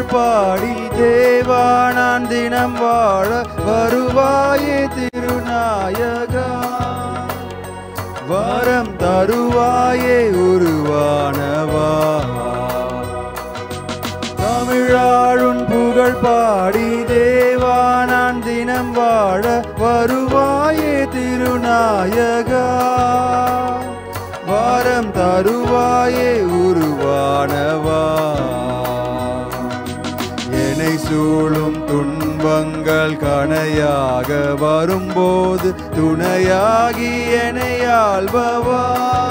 புகழ் பாடி தேவா நான் தினம் வாழ வருவாயே திருநாயகா வரம் தருவாயே உருவானவா தமிழாழும் புகழ் பாடி தேவா நான் தினம் வாழ வருவாயே திருநாயகா வாரம் தருவாயே உருவானவா என்னை சூழும் துன்பங்கள் கணையாக வரும்போது துணையாகி என்னை ஆள்பவா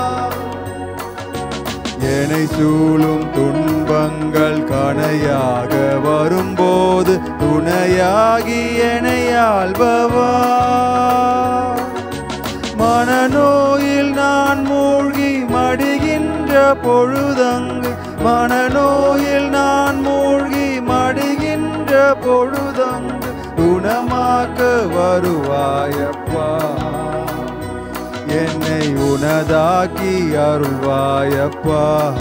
என்னை சூழும் துன்பங்கள் கணையாக வரும்போது துணையாகி என்னை ஆள்பவா மனநோயில் நான் மூழ்கி மடிகின்ற பொழுதங்கு மனநோயில் நான் மூழ்கி மடிகின்ற பொழுதங்கு குணமாக்க வருவாயப்பா என்னை உனதாக்கி அருள்வாயப்பா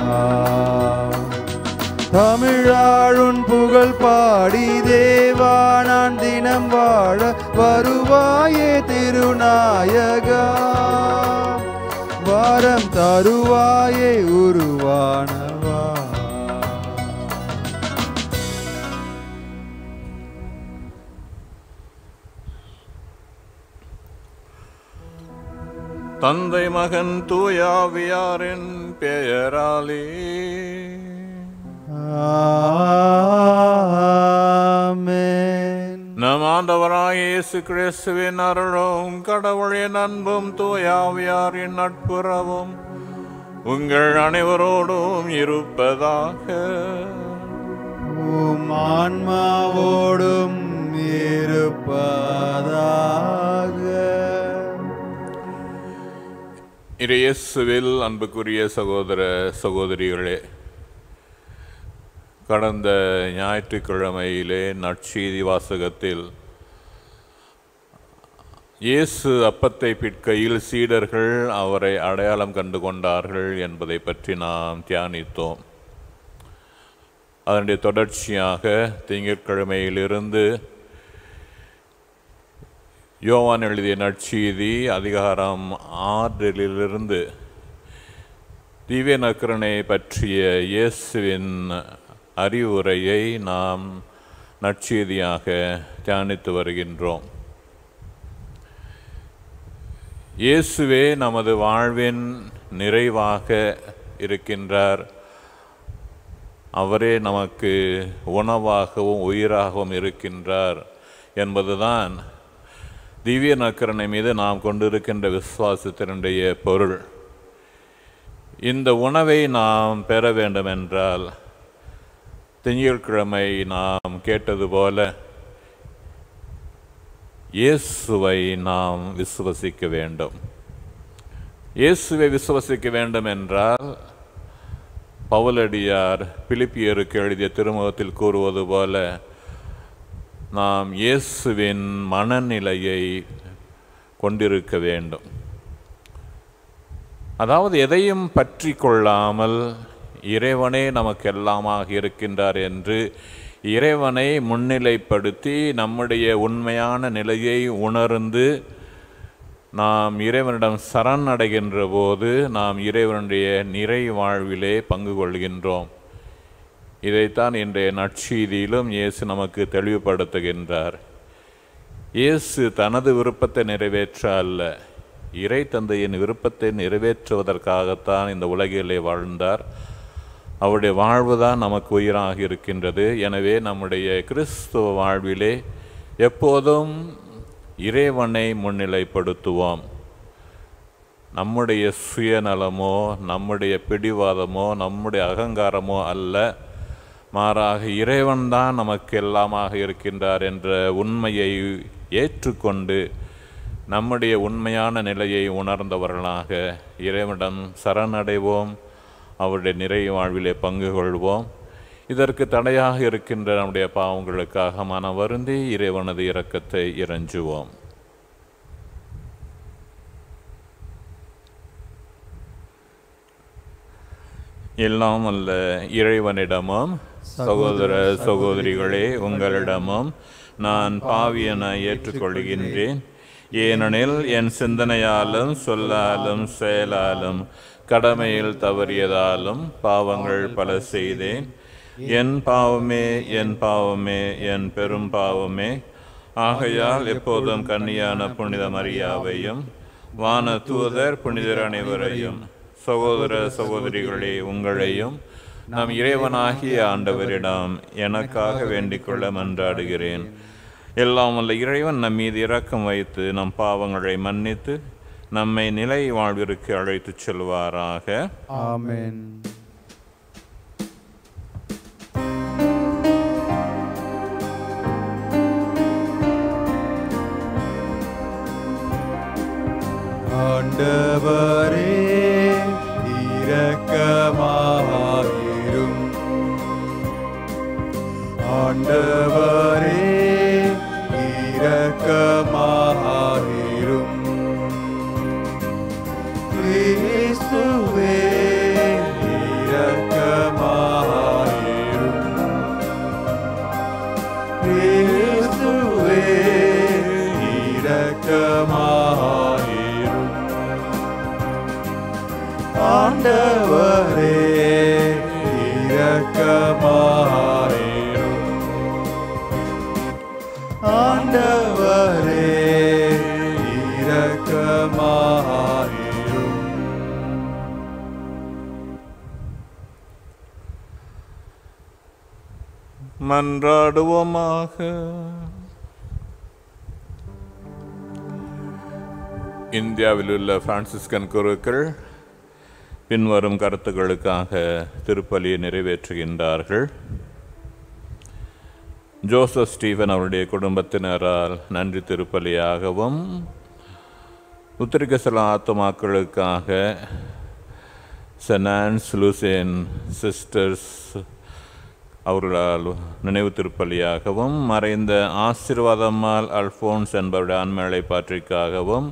தமிழாழுன் புகழ் பாடி தேவா நான் தினம் வாழ வருவாயே திருநாயகா வாரம் தருவாயே உருவானவா தந்தை மகன் தூயாவியாரின் பெயராலே ஆமென் நம் ஆண்டவராய் இயேசு கிறிஸ்துவின் அருளும் கடவுளின் அன்பும் தூயாவியாரின் நட்புறவும் உங்கள் அனைவரோடும் இருப்பதாக உம் ஆன்மாவோடும் இருப்பதாக இரு இயேசுவில் அன்புக்குரிய சகோதர சகோதரிகளே கடந்த ஞாயிற்றுக்கிழமையிலே நற்செய்தி வாசகத்தில் இயேசு அப்பத்தை பிற்கையில் சீடர்கள் அவரை அடையாளம் கண்டு கொண்டார்கள் என்பதை பற்றி நாம் தியானித்தோம் அதனுடைய தொடர்ச்சியாக திங்கட்கிழமையிலிருந்து யோவான் எழுதிய நற்செய்தி அதிகாரம் ஆறிலிருந்து திவ்ய நக்கரனை பற்றிய இயேசுவின் அறிவுரையை நாம் நற்செய்தியாக தியானித்து வருகின்றோம் இயேசுவே நமது வாழ்வின் நிறைவாக இருக்கின்றார் அவரே நமக்கு உணவாகவும் உயிராகவும் இருக்கின்றார் என்பதுதான் திவ்ய நக்கரனை மீது நாம் கொண்டிருக்கின்ற விசுவாசத்தினுடைய பொருள் இந்த உணவை நாம் பெற வேண்டுமென்றால் திங்கட்கிழமை நாம் கேட்டது போல இயேசுவை நாம் விசுவசிக்க வேண்டும் இயேசுவை விசுவசிக்க வேண்டும் என்றால் பவுலடியார் பிலிப்பியருக்கு எழுதிய திருமுகத்தில் கூறுவது போல நாம் இயேசுவின் மனநிலையை கொண்டிருக்க வேண்டும் அதாவது எதையும் பற்றி கொள்ளாமல் இறைவனே நமக்கு எல்லாமாக இருக்கின்றார் என்று இறைவனை முன்னிலைப்படுத்தி நம்முடைய உண்மையான நிலையை உணர்ந்து நாம் இறைவனிடம் சரணடைகின்ற போது நாம் இறைவனுடைய நிறை வாழ்விலே பங்கு கொள்கின்றோம் இதைத்தான் இன்றைய நற்செய்தியிலும் இயேசு நமக்கு தெளிவுபடுத்துகின்றார் இயேசு தனது விருப்பத்தை நிறைவேற்ற அல்ல இறை தந்தையின் விருப்பத்தை நிறைவேற்றுவதற்காகத்தான் இந்த உலகிலே வாழ்ந்தார் அவருடைய வாழ்வு தான் நமக்கு உயிராக இருக்கின்றது எனவே நம்முடைய கிறிஸ்துவ வாழ்விலே எப்போதும் இறைவனை முன்னிலைப்படுத்துவோம் நம்முடைய சுயநலமோ நம்முடைய பிடிவாதமோ நம்முடைய அகங்காரமோ அல்ல மாறாக இறைவன்தான் நமக்கு எல்லாமாக இருக்கின்றார் என்ற உண்மையை ஏற்றுக்கொண்டு நம்முடைய உண்மையான நிலையை உணர்ந்தவர்களாக இறைவனிடம் சரணடைவோம் அவருடைய நிறை வாழ்விலே பங்கு கொள்வோம் இதற்கு தடையாக இருக்கின்ற நம்முடைய பாவங்களுக்காக மன வருந்தி இறைவனது இரக்கத்தை இறைஞ்சுவோம் எல்லாம் அல்ல இறைவனிடமும் சகோதர சகோதரிகளே உங்களிடமும் நான் பாவியன ஏற்றுக்கொள்கின்றேன் ஏனெனில் என் சிந்தனையாலும் சொல்லாலும் செயலாலும் கடமையில் தவறியதாலும் பாவங்கள் பல செய்தேன் என் பாவமே என் பாவமே என் பெரும் பாவமே ஆகையால் எப்போதும் கன்னியான புனித மரியாவையும் வான தூதர் புனிதர் அனைவரையும் சகோதர சகோதரிகளே உங்களையும் நம் இறைவனாகிய ஆண்டவரிடம் எனக்காக வேண்டிக் கொள்ள மன்றாடுகிறேன் எல்லாம் வல்ல இறைவன் நம் மீது இரக்கம் வைத்து நம் பாவங்களை மன்னித்து நம்மை நிலை வாழ்விற்கு அழைத்துச் செல்வாராக ஆமென் ஆண்டவரே இரக்கமாயிரும் ஆண்டவரே இரக்கமாயிரும் கிறிஸ்துவே இரக்கமாயிரும் கிறிஸ்துவே இரக்கமாயிரும் ஆண்டவரே இரக்கமாயிரும் ஆண்டவரே இரக்கமாயிரும் மன்றாடுவோமாக இந்தியாவில் உள்ள பிரான்சிஸ்கன் குருக்கள் பின்வரும் கருத்துக்களுக்காக திருப்பலியை நிறைவேற்றுகின்றார்கள் ஜோசப் ஸ்டீவன் அவருடைய குடும்பத்தினரால் நன்றி திருப்பலியாகவும் உத்திரிகசல ஆத்துமாக்களுக்காக செனான்ஸ் லூசேன் சிஸ்டர்ஸ் அவர்களால் நினைவு திருப்பலியாகவும் மறைந்த ஆசிர்வாதம்மாள் அல்போன்ஸ் என்பவருடைய ஆண்மேளை பாற்றிக்காகவும்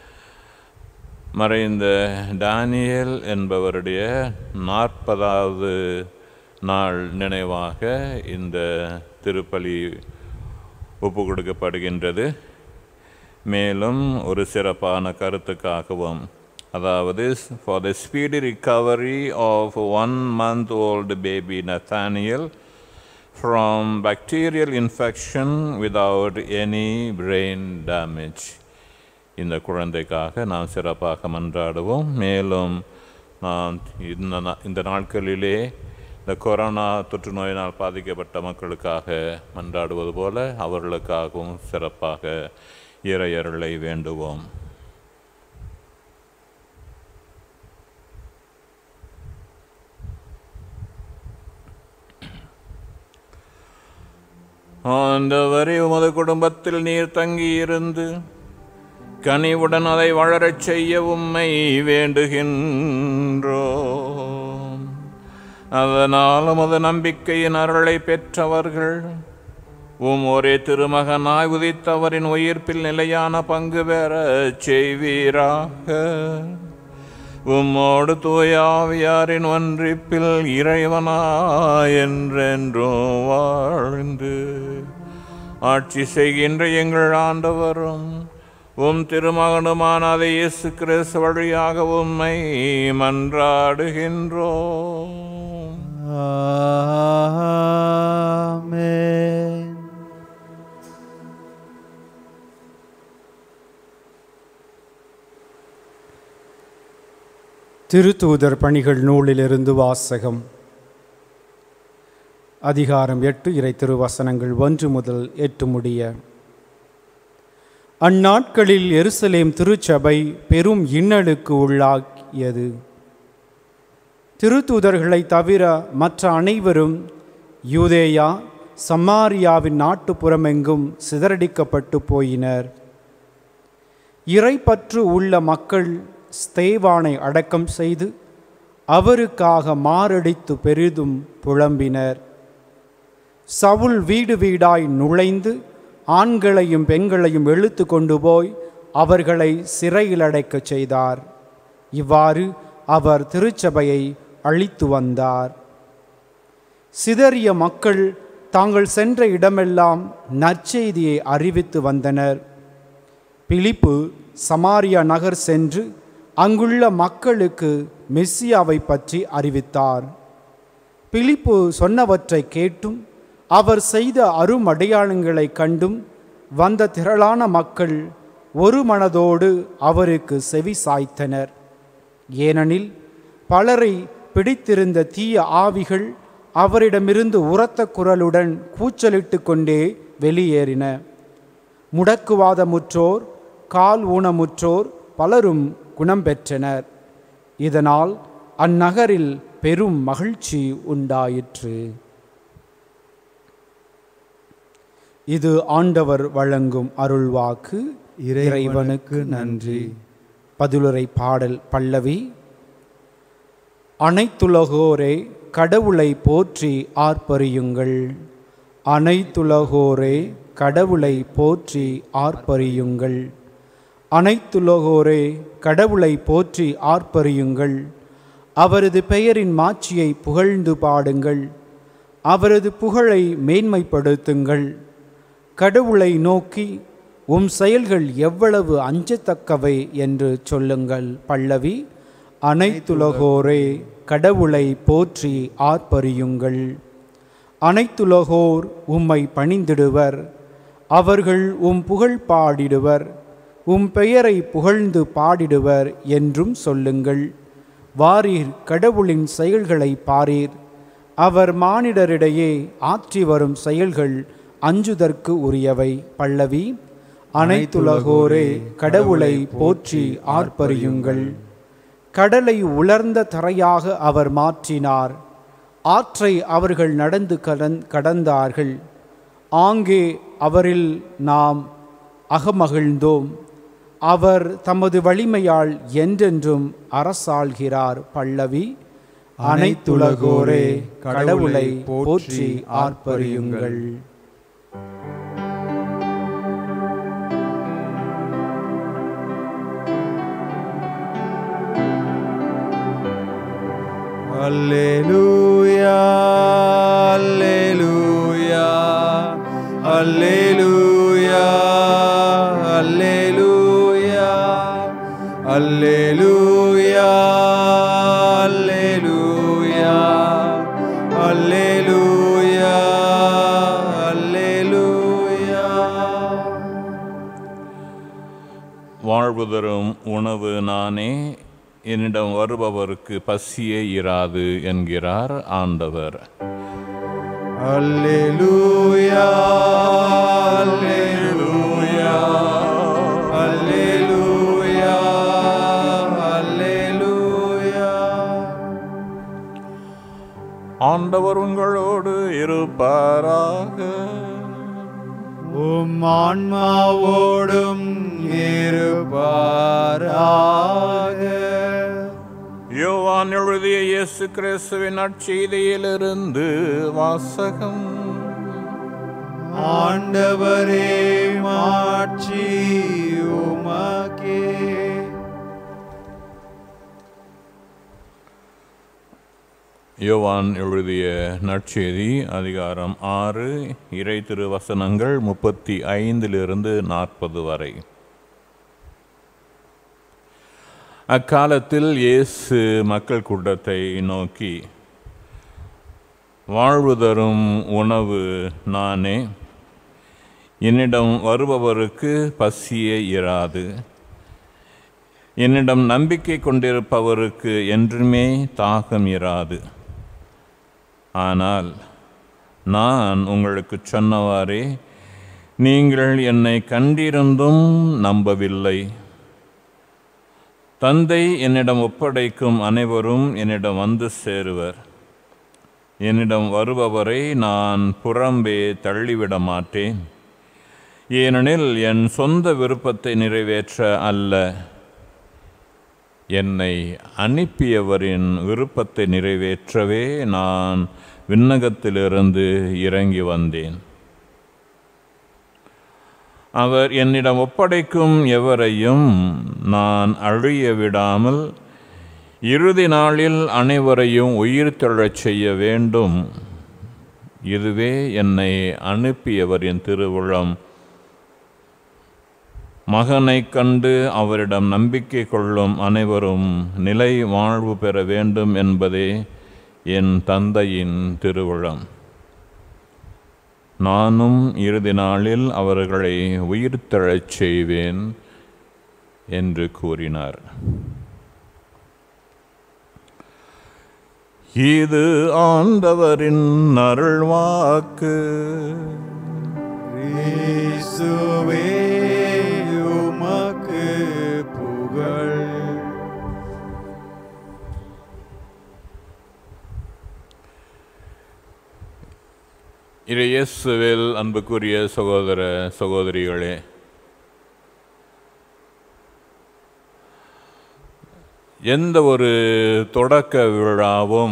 மறைந்த டானியல் என்பவருடைய நாற்பதாவது நாள் நினைவாக இந்த திருப்பலி ஒப்பு கொடுக்கப்படுகின்றது மேலும் ஒரு சிறப்பான கருத்துக்காகவும் அதாவது for the speedy recovery of one month old baby Nathaniel from bacterial infection without any brain damage இந்த குழந்தைக்காக நாம் சிறப்பாக மன்றாடுவோம் மேலும் நாம் இந்த நா- இந்த நாட்களிலே இந்த கொரோனா தொற்று நோயினால் பாதிக்கப்பட்ட மக்களுக்காக மன்றாடுவது போல அவர்களுக்காகவும் சிறப்பாக இறையருளை வேண்டுவோம் ஆண்டவரே உமது குடும்பத்தில் நீர் தங்கியிருந்து கனிவுடன் அதை வளரச் செய்ய உம்மை வேண்டுகின்றோம் அதனால் உமது நம்பிக்கையின் அருளை பெற்றவர்கள் உம் ஒரே திருமகனாய் உதித்தவரின் உயிர்ப்பில் நிலையான பங்கு பெற செய்வீராக உம்மோடு தூயாவியாரின் ஒன்றிப்பில் இறைவனாய் என்றென்றும் வாழ்ந்து ஆட்சி செய்கின்ற எங்கள் ஆண்டவரும் உம் திருமகனுமான அதை இயேசு கிறிஸ்து வழியாக உம்மை மன்றாடுகின்றோம் ஆமென் திருத்தூதர் பணிகள் நூலிலிருந்து வாசகம் அதிகாரம் எட்டு இறை திருவசனங்கள் ஒன்று முதல் எட்டு முடிய அந்நாட்களில் எருசலேம் திருச்சபை பெரும் இன்னலுக்கு உள்ளாகியது திருத்தூதர்களை தவிர மற்ற அனைவரும் யூதேயா சமாரியாவின் நாட்டுப்புறமெங்கும் சிதறடிக்கப்பட்டு போயினர் இறைப்பற்று உள்ள மக்கள் ஸ்தேவானை அடக்கம் செய்து அவருக்காக மாரடித்து பெரிதும் புலம்பினர் சவுல் வீடு வீடாய் நுழைந்து ஆண்களையும் பெண்களையும் இழுத்து கொண்டு போய் அவர்களை சிறையில் அடைக்கச் செய்தார் இவ்வாறு அவர் திருச்சபையை அழித்து வந்தார் சிதறிய மக்கள் தாங்கள் சென்ற இடமெல்லாம் நற்செய்தியை அறிவித்து வந்தனர் பிலிப்பு சமாரியா நகர் சென்று அங்குள்ள மக்களுக்கு மெஸ்ஸியாவை பற்றி அறிவித்தார் பிலிப்பு சொன்னவற்றை கேட்டும் அவர் செய்த அருமடையாளங்களைக் கண்டும் வந்த திரளான மக்கள் ஒரு மனதோடு அவருக்கு செவி சாய்த்தனர் ஏனெனில் பலரை பிடித்திருந்த தீய ஆவிகள் அவரிடமிருந்து உரத்த குரலுடன் கூச்சலிட்டு கொண்டே வெளியேறின முடக்குவாதமுற்றோர் கால் ஊனமுற்றோர் பலரும் குணம் பெற்றனர் இதனால் அந்நகரில் பெரும் மகிழ்ச்சி உண்டாயிற்று இது ஆண்டவர் வழங்கும் அருள்வாக்கு இறைவனுக்கு நன்றி பதிலுரை பாடல் பல்லவி அனைத்துலகோரே கடவுளை போற்றி ஆர்ப்பரியுங்கள் அனைத்துலகோரே கடவுளை போற்றி ஆர்ப்பரியுங்கள் அனைத்துலகோரே கடவுளை போற்றி ஆர்ப்பரியுங்கள் அவரது பெயரின் மாட்சியை புகழ்ந்து பாடுங்கள் அவரது புகழை மேன்மைப்படுத்துங்கள் கடவுளை நோக்கி உம் செயல்கள் எவ்வளவு அஞ்சத்தக்கவை என்று சொல்லுங்கள் பல்லவி அனைத்துலகோரே கடவுளை போற்றி ஆர்ப்பரியுங்கள் அனைத்துலகோர் உம்மை பணிந்திடுவர் அவர்கள் உம் புகழ் பாடிடுவர் உம் பெயரை புகழ்ந்து பாடிடுவர் என்றும் சொல்லுங்கள் வாரீர் கடவுளின் செயல்களை பாரீர் அவர் மானிடரிடையே ஆற்றி வரும் செயல்கள் அஞ்சுதற்கு உரியவை பல்லவி அனைத்துலகோரே கடவுளை போற்றி ஆர்ப்பரியுங்கள் கடலை உலர்ந்த தரையாக அவர் மாற்றினார் ஆற்றை அவர்கள் நடந்து கடந் கடந்தார்கள் ஆங்கே அவரில் நாம் அகமகிழ்ந்தோம் அவர் தமது வலிமையால் என்றென்றும் அரசாள்கிறார் பல்லவி அனைத்துலகோரே கடவுளை போற்றி ஆர்ப்பரியுங்கள் Alleluia, Alleluia, Alleluia, Alleluia, Alleluia, Alleluia, Alleluia, Alleluia. வாழ்வு தரும் உணவு நானே என்னிடம் வருபவருக்கு பசியே இராது என்கிறார் ஆண்டவர் Alleluia, Alleluia, Alleluia, Alleluia. ஆண்டவர் உங்களோடு இருப்பாராக உம் ஆன்மாவோடும் இருப்பாராக யோவான் எழுதிய இயேசு கிறிஸ்துவின் நற்செய்தியிலிருந்து வாசகம் ஆண்டவரே மாட்சி உமக்கே யோவான் எழுதிய நற்செய்தி அதிகாரம் ஆறு இறை திருவசனங்கள் முப்பத்தி ஐந்திலிருந்து நாற்பது வரை அக்காலத்தில் இயேசு மக்கள் கூட்டத்தை நோக்கி வாழ்வு தரும் உணவு நானே என்னிடம் வருபவருக்கு பசியே இராது என்னிடம் நம்பிக்கை கொண்டிருப்பவருக்கு என்றுமே தாகம் இராது ஆனால் நான் உங்களுக்கு சொன்னவாறே நீங்கள் என்னை கண்டிருந்தும் நம்பவில்லை தந்தை என்னிடம் ஒப்படைக்கும் அனைவரும் என்னிடம் வந்து சேருவர் என்னிடம் வருபவரை நான் புறம்பே தள்ளிவிட மாட்டேன் ஏனெனில் என் சொந்த விருப்பத்தை நிறைவேற்ற அல்ல என்னை அனுப்பியவரின் விருப்பத்தை நிறைவேற்றவே நான் விண்ணகத்திலிருந்து இறங்கி வந்தேன் அவர் என்னிடம் ஒப்படைக்கும் எவரையும் நான் அழிய விடாமல் இறுதி நாளில் அனைவரையும் உயிர் தெழச் செய்ய வேண்டும் இதுவே என்னை அனுப்பியவரின் திருவுளம் மகனைக் கண்டு அவரிடம் நம்பிக்கை கொள்ளும் அனைவரும் நிலை வாழ்வு பெற வேண்டும் என்பதே என் தந்தையின் திருவுளம் நானும் இறுதி நாளில் அவர்களை உயிர்த்தெழச் செய்வேன் என்று கூறினார் இது ஆண்டவரின் அருள்வாக்கு இயேசுவே உமக்கு புகழ் இது இயேசுவில் அன்புக்குரிய சகோதர சகோதரிகளே எந்த ஒரு தொடக்க விழாவும்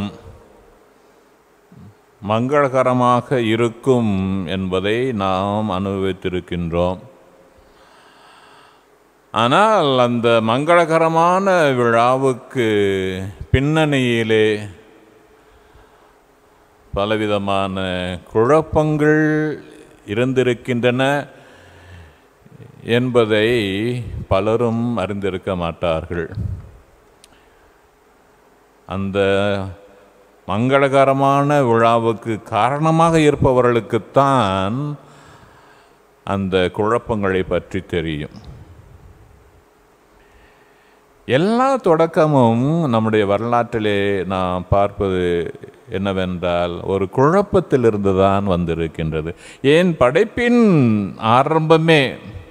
மங்களகரமாக இருக்கும் என்பதை நாம் அனுபவித்திருக்கின்றோம் ஆனால் அந்த மங்களகரமான விழாவுக்கு பின்னணியிலே பலவிதமான குழப்பங்கள் இருந்திருக்கின்றன என்பதை பலரும் அறிந்திருக்க மாட்டார்கள் அந்த மங்களகரமான விழாவுக்கு காரணமாக இருப்பவர்களுக்குத்தான் அந்த குழப்பங்களை பற்றி தெரியும் எல்லா தொடக்கமும் நம்முடைய வரலாற்றிலே நாம் பார்ப்பது என்னவென்றால் ஒரு குழப்பத்திலிருந்து தான் வந்திருக்கின்றது ஏன் படைப்பின் ஆரம்பமே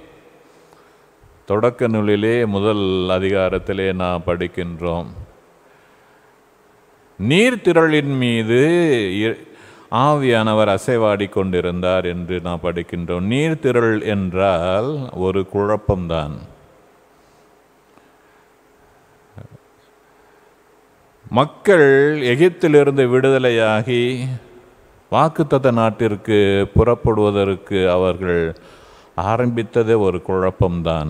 தொடக்க நூலிலே முதல் அதிகாரத்திலே நாம் படிக்கின்றோம் நீர்த்திரளின் மீது இ- ஆவியானவர் அசைவாடி கொண்டிருந்தார் என்று நாம் படிக்கின்றோம் நீர்த்திரள் என்றால் ஒரு குழப்பம்தான் மக்கள் எகிப்திலிருந்து விடுதலையாகி வாக்குத்தத்த நாட்டிற்கு புறப்படுவதற்கு அவர்கள் ஆரம்பித்ததே ஒரு குழப்பம்தான்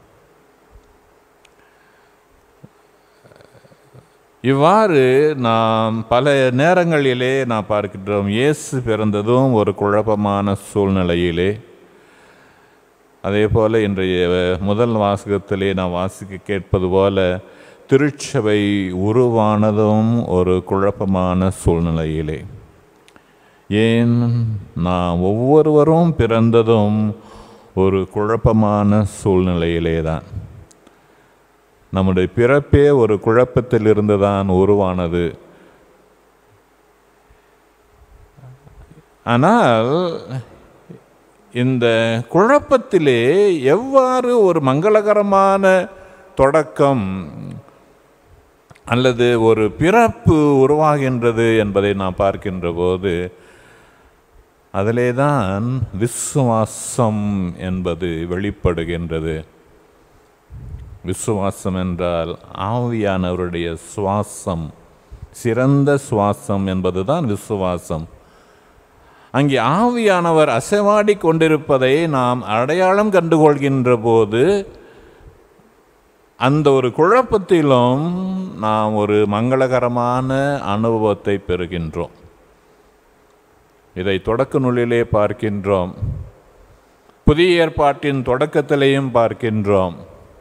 இவ்வாறு நாம் பல நேரங்களிலே நாம் பார்க்கின்றோம் இயேசு பிறந்ததும் ஒரு குழப்பமான சூழ்நிலையிலே அதே போல இன்றைய முதல் வாசகத்திலே நாம் வாசிக்க கேட்பது போல திருச்சபை உருவானதும் ஒரு குழப்பமான சூழ்நிலையிலே ஏன் நாம் ஒவ்வொருவரும் பிறந்ததும் ஒரு குழப்பமான சூழ்நிலையிலே தான் நம்முடைய பிறப்பே ஒரு குழப்பத்திலிருந்து தான் உருவானது ஆனால் இந்த குழப்பத்திலே எவ்வாறு ஒரு மங்களகரமான தொடக்கம் அல்லது ஒரு பிறப்பு உருவாகின்றது என்பதை நாம் பார்க்கின்ற போது அதிலே தான் விசுவாசம் என்பது வெளிப்படுகின்றது விசுவாசம் என்றால் ஆவியானவருடைய சுவாசம் சிறந்த சுவாசம் என்பதுதான் விசுவாசம் அங்கே ஆவியானவர் அசைவாடி கொண்டிருப்பதை நாம் அடையாளம் கண்டுகொள்கின்ற போது அந்த ஒரு குழப்பத்திலும் நாம் ஒரு மங்களகரமான அனுபவத்தை பெறுகின்றோம் இதை தொடக்க நூலிலே பார்க்கின்றோம் புதிய ஏற்பாட்டின் தொடக்கத்திலேயும் பார்க்கின்றோம்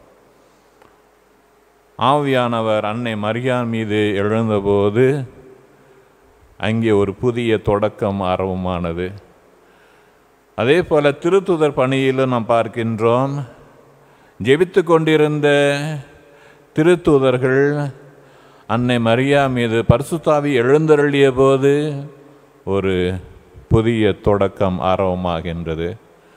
ஆவியானவர் அன்னை மரியான் மீது எழுந்தபோது அங்கே ஒரு புதிய தொடக்கம் ஆரம்பமானது அதே போல திருத்துதர் பணியிலும் நாம் பார்க்கின்றோம் ஜெபித்து கொண்டிருந்த திருத்தூதர்கள் அன்னை மரியா மீது பரிசுத்தாவி எழுந்தருளிய போது ஒரு புதிய தொடக்கம் ஆரம்பமாகின்றது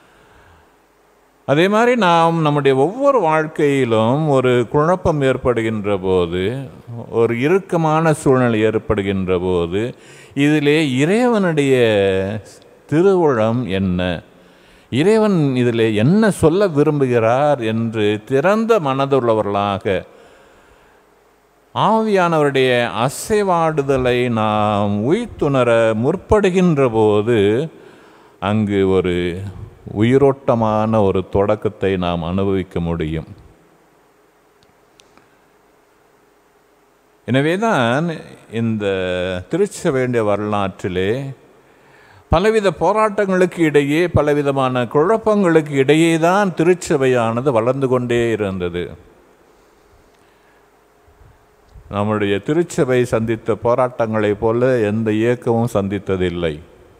அதே மாதிரி நாம் நம்முடைய ஒவ்வொரு வாழ்க்கையிலும் ஒரு குழப்பம் ஏற்படுகின்ற போது ஒரு இறுக்கமான சூழ்நிலை ஏற்படுகின்ற போது இதிலே இறைவனுடைய திருவுளம் என்ன இறைவன் இதில் என்ன சொல்ல விரும்புகிறார் என்று திறந்த மனதுள்ளவர்களாக ஆவியானவருடைய அசைவாடுதலை நாம் உய்த்துணர முற்படுகின்ற போது அங்கு ஒரு உயிரோட்டமான ஒரு தொடக்கத்தை நாம் அனுபவிக்க முடியும் எனவேதான் இந்த திருச்ச வேண்டிய வரலாற்றிலே பலவித போராட்டங்களுக்கு இடையே பலவிதமான குழப்பங்களுக்கு இடையே தான் திருச்சபையானது வளர்ந்து கொண்டே இருந்தது நம்முடைய திருச்சபை சந்தித்த போராட்டங்களைப் போல எந்த இயக்கமும் சந்தித்ததில்லை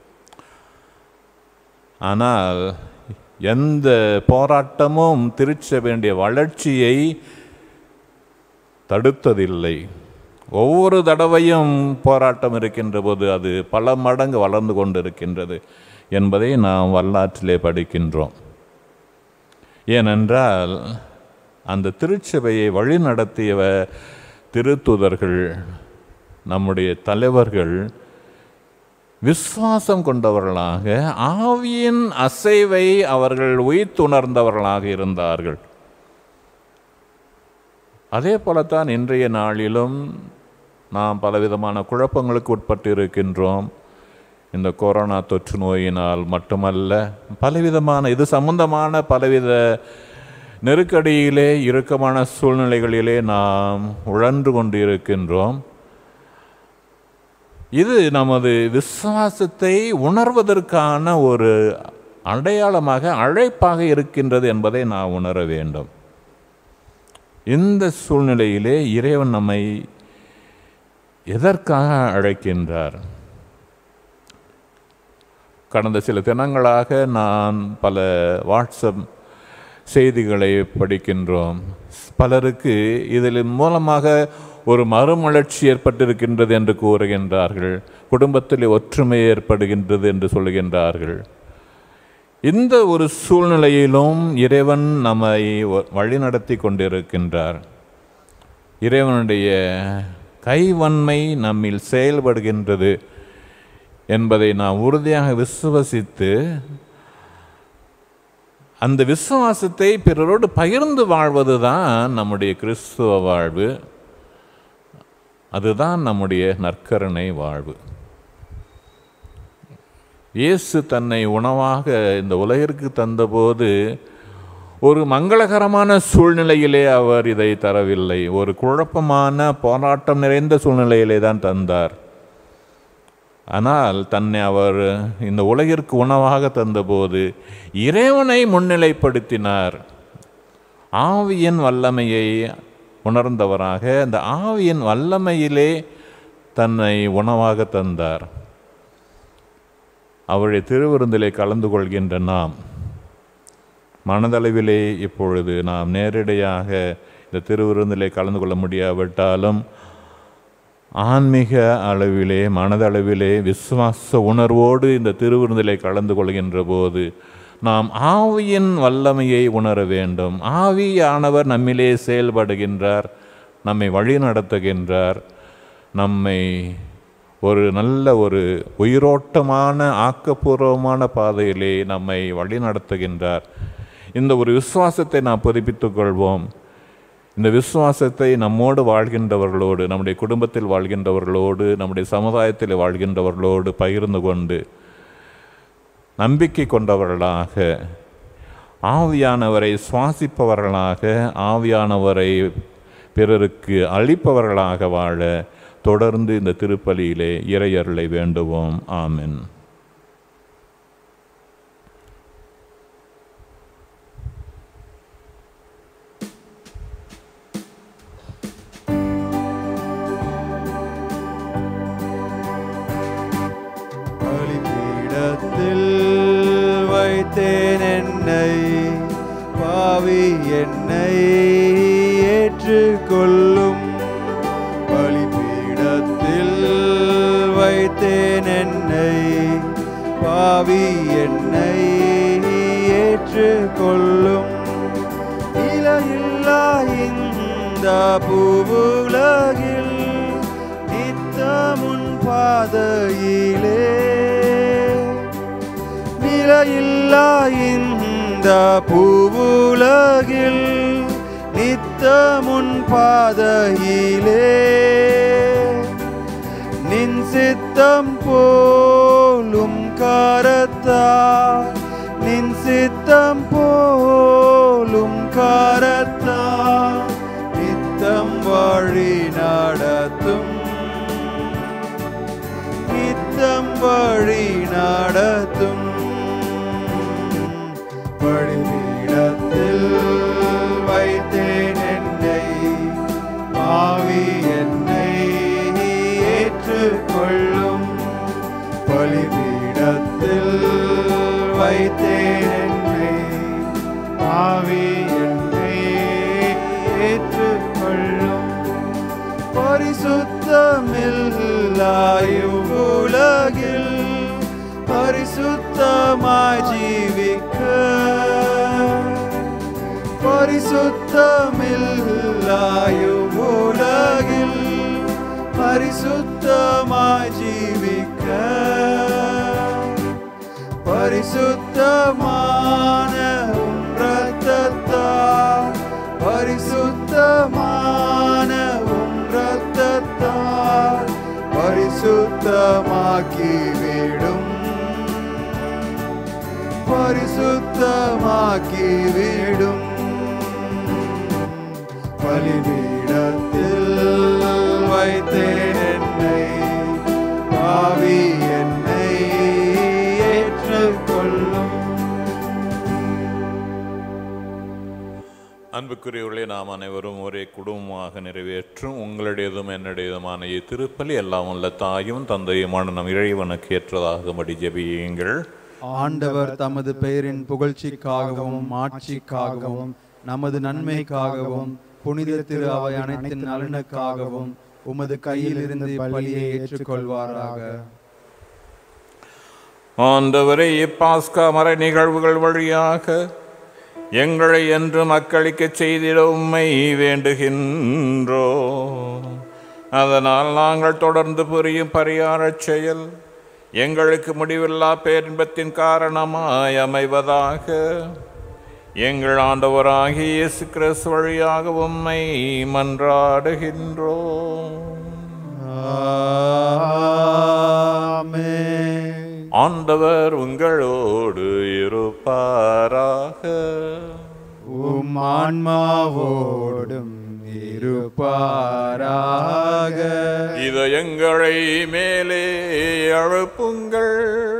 ஆனால் எந்த போராட்டமும் திருச்சபையுடைய வளர்ச்சியை தடுத்ததில்லை ஒவ்வொரு தடவையும் போராட்டம் இருக்கின்ற போது அது பல மடங்கு வளர்ந்து கொண்டிருக்கின்றது என்பதை நாம் வரலாற்றிலே படிக்கின்றோம் ஏனென்றால் அந்த திருச்சபையை வழிநடத்தியவ திருத்துதர்கள் நம்முடைய தலைவர்கள் விசுவாசம் கொண்டவர்களாக ஆவியின் அசைவை அவர்கள் உயிர்த்துணர்ந்தவர்களாக இருந்தார்கள் அதே போலத்தான் இன்றைய நாளிலும் நாம் பலவிதமான குழப்பங்களுக்கு உட்பட்டு இருக்கின்றோம் இந்த கொரோனா தொற்று நோயினால் மட்டுமல்ல பலவிதமான இது சம்பந்தமான பலவித நெருக்கடியிலே இறுக்கமான சூழ்நிலைகளிலே நாம் உழன்று கொண்டு இருக்கின்றோம் இது நமது விசுவாசத்தை உணர்வதற்கான ஒரு அடையாளமாக அழைப்பாக இருக்கின்றது என்பதை நாம் உணர வேண்டும் இந்த சூழ்நிலையிலே இறைவன் நம்மை எதற்காக அழைக்கின்றார் கடந்த சில தினங்களாக நான் பல வாட்ஸ்அப் செய்திகளை படிக்கின்றோம் பலருக்கு இதில் மூலமாக ஒரு மறுமலர்ச்சி ஏற்பட்டிருக்கின்றது என்று கூறுகின்றார்கள் குடும்பத்தில் ஒற்றுமை ஏற்படுகின்றது என்று சொல்கின்றார்கள் இந்த ஒரு சூழ்நிலையிலும் இறைவன் நம்மை வ- வழிநடத்தி கொண்டிருக்கின்றார் இறைவனுடைய கைவன்மை நம்மில் செயல்படுகின்றது என்பதை நாம் உறுதியாக விசுவசித்து அந்த விசுவாசத்தை பிறரோடு பகிர்ந்து வாழ்வதுதான் நம்முடைய கிறிஸ்துவ வாழ்வு அதுதான் நம்முடைய நற்கருணை வாழ்வு இயேசு தன்னை உணவாக இந்த உலகிற்கு தந்தபோது ஒரு மங்களகரமான சூழ்நிலையிலே அவர் இதை தரவில்லை ஒரு குழப்பமான போராட்டம் நிறைந்த சூழ்நிலையிலே தான் தந்தார் ஆனால் தன்னை அவர் இந்த உலகிற்கு உணவாக தந்தபோது இறைவனை முன்னிலைப்படுத்தினார் ஆவியின் வல்லமையை உணர்ந்தவராக அந்த ஆவியின் வல்லமையிலே தன்னை உணவாக தந்தார் அவருடைய திருவிருந்திலே கலந்து கொள்கின்ற நாம் மனதளவிலே இப்பொழுது நாம் நேரடியாக இந்த திருவிருந்திலே கலந்து கொள்ள முடியாவிட்டாலும் ஆன்மீக அளவிலே மனதளவிலே விசுவாச உணர்வோடு இந்த திருவிருந்திலே கலந்து கொள்கின்ற போது நாம் ஆவியின் வல்லமையை உணர வேண்டும் ஆவியானவர் நம்மிலே செயல்படுகின்றார் நம்மை வழி நடத்துகின்றார் நம்மை ஒரு நல்ல ஒரு உயிரோட்டமான ஆக்கப்பூர்வமான பாதையிலே நம்மை வழி நடத்துகின்றார் இந்த ஒரு விசுவாசத்தை நாம் புதுப்பித்துக் கொள்வோம் இந்த விசுவாசத்தை நம்மோடு வாழ்கின்றவர்களோடு நம்முடைய குடும்பத்தில் வாழ்கின்றவர்களோடு நம்முடைய சமுதாயத்தில் வாழ்கின்றவர்களோடு பகிர்ந்து கொண்டு நம்பிக்கை கொண்டவர்களாக ஆவியானவரை சுவாசிப்பவர்களாக ஆவியானவரை பிறருக்கு அளிப்பவர்களாக வாழ தொடர்ந்து இந்த திருப்பலியிலே இறையருளை வேண்டுவோம் ஆமென் பலிபீடத்தில் வைத்தேன் என்னை பாவி என்னை ஏற்றுக்கொள்ளும் பலிபீடத்தில் வைத்தேன் என்னை பாவி என்னை ஏற்றுக்கொள்ளும் இலையில்லா இந்த பூவுலகில் நித்தமுன் பாதையிலே நிலையில்லா இந்த பூவுலகில் நித்தமுன் பாதையிலே நின் சித்தம் போலும் காரத்தா நின் சித்தம் போலும் காரத்தா நித்தம் வழி நடத்தும் நித்தம் வழி நட வைத்தேன் என்னை ஆவி என்னை ஏற்றுக்கொள்ளும் பரிசுத்தமில்லாயுலகில் பரிசுத்தமாய் ஜீவிக்க பரிசுத்தமில்லாயுலகில் பரிசுத்தமாய் ஜீவிக்க பரிசுத்தமான உம் இரத்தத்தால் பரிசுத்தமான உம் இரத்தத்தால் பரிசுத்தமாக்கி விடும் பரிசுத்தமாக்கி விடும் பலிபீடத்தில் வைத்தேன் என்னை பாவி என்னை ஏற்றுக்கொள்ளும் அன்புக்குரியவர்களே நாம் அனைவரும் ஒரே குடும்பமாக நிறைவேற்றும் உங்களுடையதும் என்னுடையதுமான திருப்பலி எல்லாம் உள்ள தாயும் தந்தையுமான நம் இறைவனுக்கு ஏற்றதாகும்படி ஜெபியுங்கள் ஆண்டவர் தமது பெயரின் புகழ்ச்சிக்காகவும் ஆட்சிக்காகவும் நமது நன்மைக்காகவும் புனித திரு அவை அனைத்தின் நலனுக்காகவும் உமது கையில் இருந்து பலியை ஏற்றுக்கொள்வாராக ஆண்டவரே இப்பாஸ்கா மறை நிகழ்வுகள் வழியாக எங்களை என்று மக்களுக்கு செய்திட உம்மை வேண்டுகின்றோ அதனால் நாங்கள் தொடர்ந்து புரியும் பரிகாரச் செயல் எங்களுக்கு முடிவில்லா பேரின்பத்தின் காரணமாய் அமைவதாக எங்கள் ஆண்டவராகிய இயேசு கிறிஸ்து வழியாக உம்மை மன்றாடுகின்றோம் ஆமென். ஆண்டவர் உங்களோடு இருப்பாராக உம் ஆன்மாவோடும் இருப்பாராக இதயங்களை மேலே எழுப்புங்கள்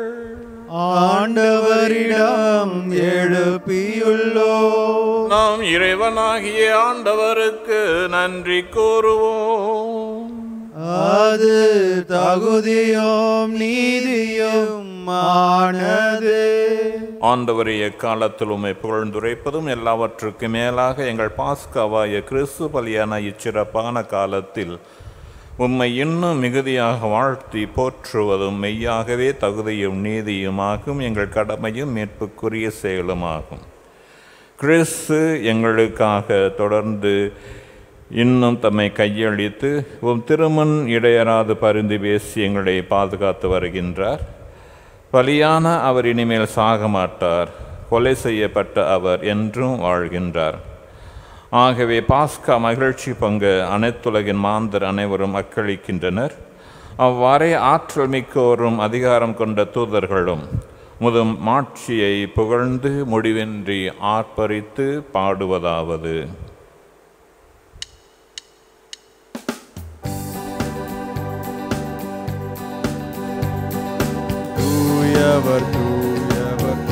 ஆண்டவரிடம் எழுப்பியுள்ளோ நாம் இறைவனாகிய ஆண்டவருக்கு நன்றி கூறுவோம் அது தகுதியும் நீதியும் ஆனது ஆண்டவரை எக்காலத்தில் உம்மை புகழ்ந்துரைப்பதும் எல்லாவற்றுக்கும் மேலாக எங்கள் பாஸ்காவாய கிறிஸ்து பலியான இச்சிறப்பான காலத்தில் உம்மை இன்னும் மிகுதியாக வாழ்த்தி போற்றுவதும் மெய்யாகவே தகுதியும் நீதியுமாகும் எங்கள் கடமையும் மீட்புக்குரிய செயலுமாகும் கிறிஸ்து எங்களுக்காக தொடர்ந்து இன்னும் தம்மை கையளித்து உம் திருமண் இடையராது பரிந்து பேசி எங்களை பாதுகாத்து வருகின்றார் பலியான அவர் இனிமேல் சாக மாட்டார் கொலை செய்யப்பட்ட அவர் என்றும் வாழ்கின்றார் ஆகவே பாஸ்கா மகிழ்ச்சி பங்கு அனைத்துலகின் மாந்தர் அனைவரும் அக்களிக்கின்றனர் அவ்வாறே ஆற்றல் மிக்கோரும் அதிகாரம் கொண்ட தூதர்களும் முதும் மாட்சியை புகழ்ந்து முடிவின்றி ஆர்ப்பரித்து பாடுவதாவது தூயவர் தூயவர்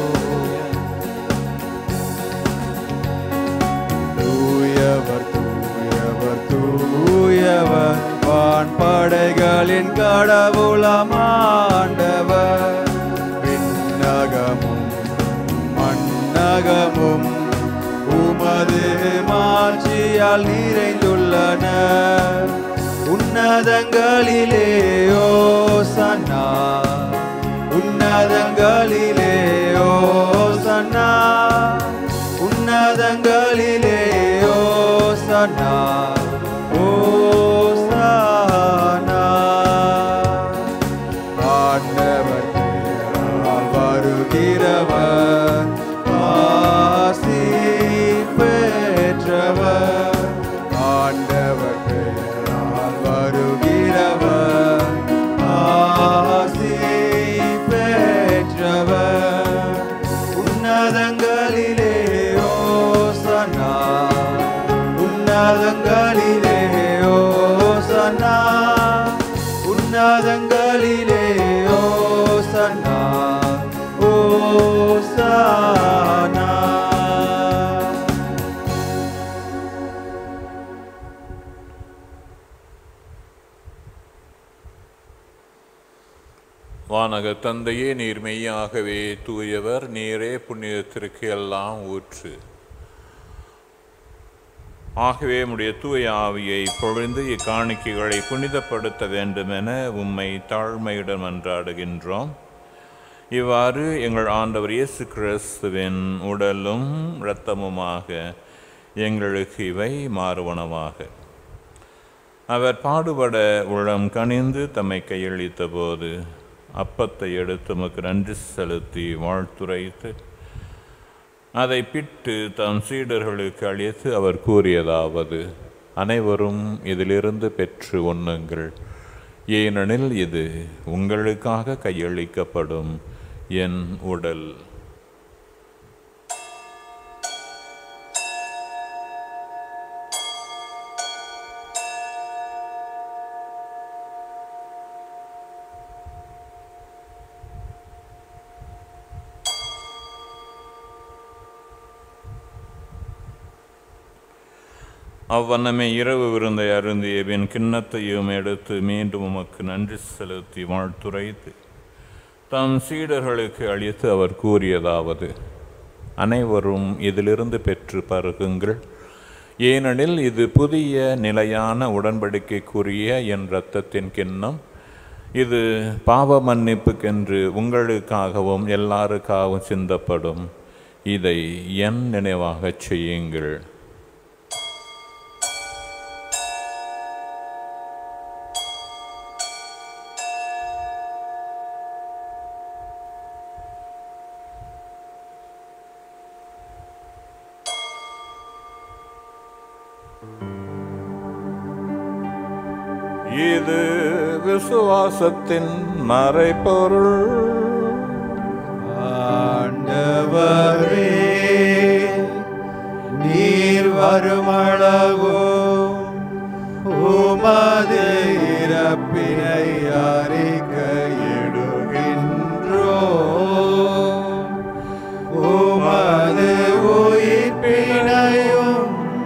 தூயவர் தூயவர் தூயவர் வான் படைகளின் கடவுளமாண்டவர் விண்ணகமும் மண்ணகமும் உமது மாட்சியால் நிறைந்துள்ளன உன்னதங்களிலே ஓசன்னா உன்னதங்களிலே ஓசன்னா உன்னதங்களிலே ஓசன்னா ஓசன்னா ஆண்டவர் பெயரால் வருகிறவர் ஆசி பெற்றவர் ஆண்டவர் பெயரால் வருகிறவர் ஆசி பெற்றவர் உன்னதங்களிலே ஓசனா உன்னதங்களிலே வானக தந்தையே நீர் மெய்யாகவே தூயவர் நீரே புண்ணியத்திற்கு எல்லாம் ஊற்று ஆகவே உம்முடைய தூய ஆவியை பொழிந்து இக்காணிக்கைகளை புனிதப்படுத்த வேண்டுமென உம்மை தாழ்மையுடன் மன்றாடுகின்றோம் இவ்வாறு எங்கள் ஆண்டவர் இயேசு கிறிஸ்துவின் உடலும் இரத்தமுமாக எங்களுக்கு இவை மாறுவனமாக அவர் பாடுபட உளம் கனிந்து தம்மை கையளித்த போது அப்பத்தை எடுத்து உமக்கு நன்றி செலுத்தி வாழ்த்துரைத்து அதை பிட்டு தம் சீடர்களுக்கு அளித்து அவர் கூறியதாவது அனைவரும் இதிலிருந்து பெற்று உண்ணுங்கள் ஏனெனில் இது உங்களுக்காக கையளிக்கப்படும் என் உடல் அவ்வண்ணமே இரவு விருந்தை அருந்திய பின் கிண்ணத்தையும் எடுத்து மீண்டும் உமக்கு நன்றி செலுத்தி வாழ்த்துரைத்து தம் சீடர்களுக்கு அளித்து அவர் கூறியதாவது அனைவரும் இதிலிருந்து பெற்று பருகுங்கள் ஏனெனில் இது புதிய நிலையான உடன்படிக்கைக்குரிய என் இரத்தத்தின் கிண்ணம் இது பாவ மன்னிப்புக்கென்று உங்களுக்காகவும் எல்லாருக்காகவும் சிந்தப்படும் இதை என் நினைவாகச் செய்யுங்கள் இது விசுவாசத்தின் மறைபொருள் ஆண்டவரே நீர் வருமளவோ உமது இறப்பினை அறிக்கையிடுகின்றோ உமது உயிர்ப்பினையும்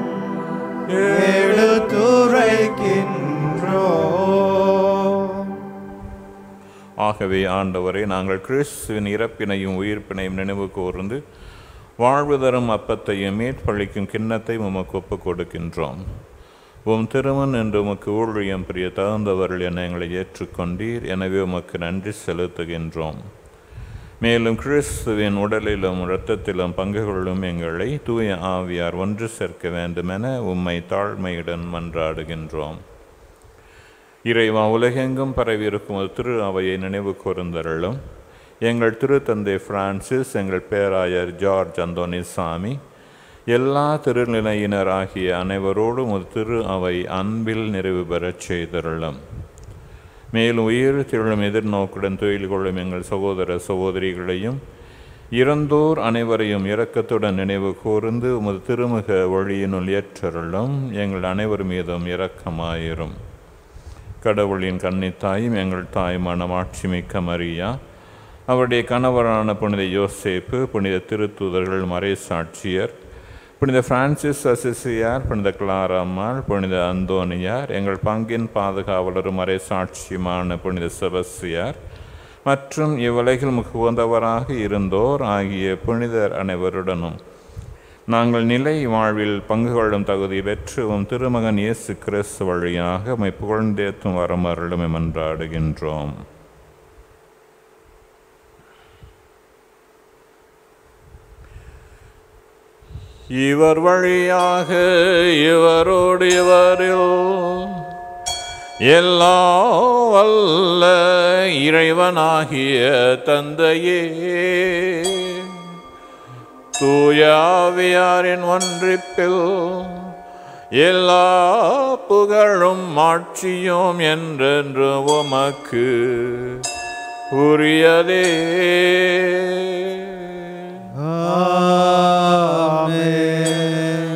எடுத்துரைக்கின்றோ ஆகவே ஆண்டவரே நாங்கள் கிறிஸ்துவின் இறப்பினையும் உயிர்ப்பினையும் நினைவு கூர்ந்து வாழ்வு தரும் அப்பத்தையும் மேற்பழிக்கும் கிண்ணத்தை உமக்கு ஒப்புக் கொடுக்கின்றோம் உம் திருமன் என்று உமக்கு ஊழியம் பிரிய தகுந்தவர்கள் என எங்களை ஏற்றுக்கொண்டீர் எனவே உமக்கு நன்றி செலுத்துகின்றோம் மேலும் கிறிஸ்துவின் உடலிலும் இரத்தத்திலும் பங்கு கொள்ளும் எங்களை தூய ஆவியார் ஒன்று சேர்க்க வேண்டுமென உம்மை தாழ்மையுடன் மன்றாடுகின்றோம் இறைவா உலகெங்கும் பரவியிருக்கும் ஒரு திரு அவையை நினைவு கூர்ந்தருளும் எங்கள் திருத்தந்தை பிரான்சிஸ் எங்கள் பேராயர் ஜார்ஜ் அந்தோனிசாமி எல்லா திருநிலையினர் ஆகிய அனைவரோடும் ஒரு திரு அவை அன்பில் நிறைவு பெறச் செய்தருளும் மேலும் உயிர் திரளும் எதிர்நோக்குடன் தொழில் கொள்ளும் எங்கள் சகோதர சகோதரிகளையும் இறந்தோர் அனைவரையும் இரக்கத்துடன் நினைவு கூர்ந்து உமது திருமுக ஒளியினுள் ஏற்றருளும் எங்கள் அனைவர் மீதும் இரக்கமாயிரும் கடவுளின் கன்னித்தாயும் எங்கள் தாயுமான மாட்சிமிக்க மரியா அவருடைய கணவரான புனித யோசேப்பு புனித திருத்தூதர்கள் மறைசாட்சியர் புனித பிரான்சிஸ் அசிசியார் புனித கிளாரம்மாள் புனித அந்தோனியார் எங்கள் பங்கின் பாதுகாவலரும் மறைசாட்சியுமான புனித செபஸ்தியார் மற்றும் இவ்வுலகில் முகுவந்தவராக இருந்தோர் ஆகிய புனிதர் அனைவருடனும் நாங்கள் நிலை வாழ்வில் பங்கு கொள்ளும் தகுதி பெற்று உம் திருமகன் இயேசு கிறிஸ்து வழியாக உம்மை புகழ்ந்தேத்தும் வரமருளும் மன்றாடுகின்றோம் இவர் வழியாக இவரோடு இவரில் எல்லா வல்ல இறைவனாகிய தந்தையே தூயாவியாரின் ஒன்றிப்பில் எல்லா புகழும் மாட்சியும் என்றென்று உமக்கு உரியதே ஆமென்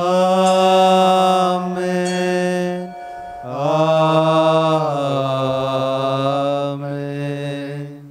ஆமென் ஆமென்